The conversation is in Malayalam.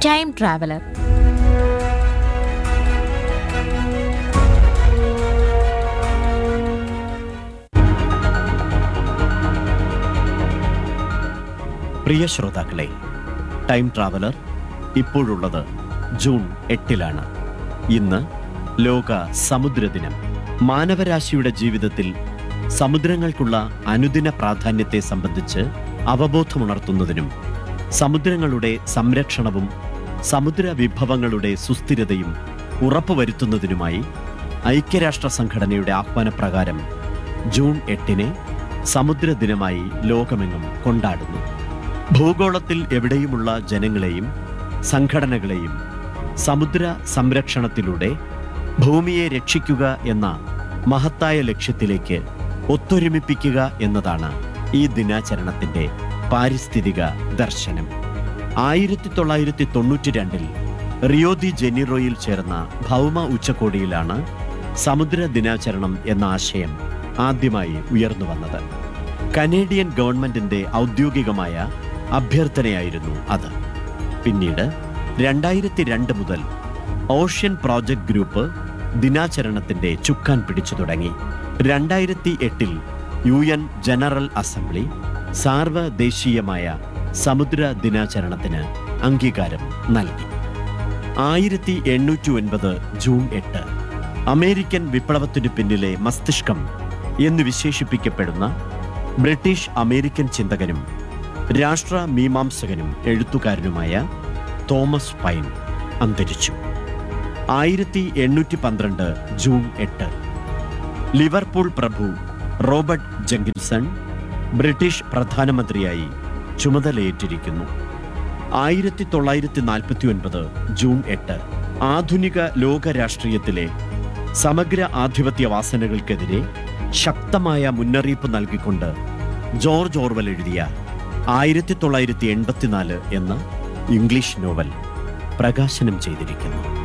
ടൈം ട്രാവലർ പ്രിയ ശ്രോതാക്കളെ ടൈം ട്രാവലർ ഇപ്പോഴുള്ളത് ജൂൺ എട്ടിലാണ് ഇന്ന് ലോക സമുദ്ര ദിനം മാനവരാശിയുടെ ജീവിതത്തിൽ സമുദ്രങ്ങൾക്കുള്ള അനുദിന പ്രാധാന്യത്തെ സംബന്ധിച്ച് അവബോധമുണർത്തുന്നതിനും സമുദ്രങ്ങളുടെ സംരക്ഷണവും സമുദ്ര വിഭവങ്ങളുടെ സുസ്ഥിരതയും ഉറപ്പുവരുത്തുന്നതിനുമായി ഐക്യരാഷ്ട്ര സംഘടനയുടെ ആഹ്വാനപ്രകാരം ജൂൺ എട്ടിനെ സമുദ്ര ദിനമായി ലോകമെങ്ങും കൊണ്ടാടുന്നു ഭൂഗോളത്തിൽ എവിടെയുമുള്ള ജനങ്ങളെയും സംഘടനകളെയും സമുദ്ര സംരക്ഷണത്തിലൂടെ ഭൂമിയെ രക്ഷിക്കുക എന്ന മഹത്തായ ലക്ഷ്യത്തിലേക്ക് ഒത്തൊരുമിപ്പിക്കുക എന്നതാണ് ഈ ദിനാചരണത്തിന്റെ പാരിസ്ഥിതിക ദർശനം ആയിരത്തി തൊള്ളായിരത്തി തൊണ്ണൂറ്റി രണ്ടിൽ റിയോ ദി ജെനിറോയിൽ ചേർന്ന ഭൗമ ഉച്ചകോടിയിലാണ് സമുദ്ര ദിനാചരണം എന്ന ആശയം ആദ്യമായി ഉയർന്നു വന്നത് കനേഡിയൻ ഗവൺമെന്റിന്റെ ഔദ്യോഗികമായ അഭ്യർത്ഥനയായിരുന്നു അത് പിന്നീട് രണ്ടായിരത്തി രണ്ട് മുതൽ ഓഷ്യൻ പ്രോജക്ട് ഗ്രൂപ്പ് ദിനാചരണത്തിന്റെ ചുക്കാൻ പിടിച്ചു തുടങ്ങി രണ്ടായിരത്തി എട്ടിൽ യു എൻ ജനറൽ അസംബ്ലി സാർവദേശീയമായ സമുദ്ര ദിനാചരണത്തിന് അംഗീകാരം നൽകി ആയിരത്തി എണ്ണൂറ്റി ഒൻപത് ജൂൺ എട്ട് അമേരിക്കൻ വിപ്ലവത്തിനു പിന്നിലെ മസ്തിഷ്കം എന്ന് വിശേഷിപ്പിക്കപ്പെടുന്ന ബ്രിട്ടീഷ് അമേരിക്കൻ ചിന്തകനും രാഷ്ട്ര മീമാംസകനും എഴുത്തുകാരനുമായ തോമസ് പൈൻ അന്തരിച്ചു ആയിരത്തി എണ്ണൂറ്റി പന്ത്രണ്ട് ജൂൺ എട്ട് ലിവർപൂൾ പ്രഭു റോബർട്ട് ജെങ്കിൻസൺ ബ്രിട്ടീഷ് പ്രധാനമന്ത്രിയായി ചുമതലയേറ്റിരിക്കുന്നു ആയിരത്തി തൊള്ളായിരത്തി നാൽപ്പത്തി ഒൻപത് ജൂൺ എട്ട് ആധുനിക ലോക രാഷ്ട്രീയത്തിലെ സമഗ്ര ആധിപത്യ വാസനകൾക്കെതിരെ ശക്തമായ മുന്നറിയിപ്പ് നൽകിക്കൊണ്ട് ജോർജ് ഓർവൽ എഴുതിയ ആയിരത്തി തൊള്ളായിരത്തി എൺപത്തിനാല് എന്ന ഇംഗ്ലീഷ് നോവൽ പ്രകാശനം ചെയ്തിരിക്കുന്നു